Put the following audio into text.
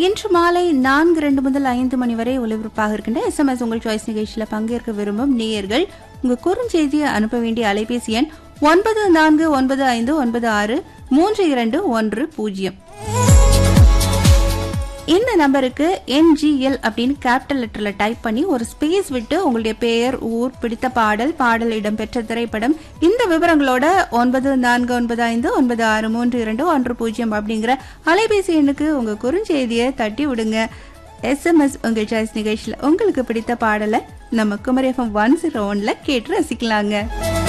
இன்று மாலை நான்கு ரெண்டு முதல் ஐந்து மணி வரை ஒலிபரப்பாக இருக்கின்ற எஸ்எம்எஸ் உங்கள் சாய்ஸ் நிகழ்ச்சியில் பங்கேற்க விரும்பும் நேயர்கள் உங்க குறுஞ்செய்தியை அனுப்ப வேண்டிய அலைபேசி எண் ஒன்பது நான்கு ஒன்பது ஐந்து ஒன்பது ஆறு மூன்று இரண்டு ஒன்று பூஜ்ஜியம் இந்த நம்பருக்கு என்ஜிஎல் அப்படின்னு கேபிட்டல் லெட்டர்ல டைப் பண்ணி ஒரு ஸ்பேஸ் விட்டு உங்களுடைய பெயர் ஊர் பிடித்த பாடல் பாடல் இடம்பெற்ற திரைப்படம் இந்த விவரங்களோட ஒன்பது நான்கு ஒன்பது ஐந்து ஒன்பது ஆறு மூன்று இரண்டு ஒன்று பூஜ்ஜியம் அப்படிங்கிற அலைபேசி எண்ணுக்கு உங்க குறுஞ்செய்தியை தட்டி விடுங்க எஸ்எம்எஸ் உங்க சாய்ஸ் நிகழ்ச்சியில் உங்களுக்கு பிடித்த பாடலை நம்ம குமரி எஃப்எம் ஒன் ஜீரோ ஒன்ல கேட்டு ரசிக்கலாங்க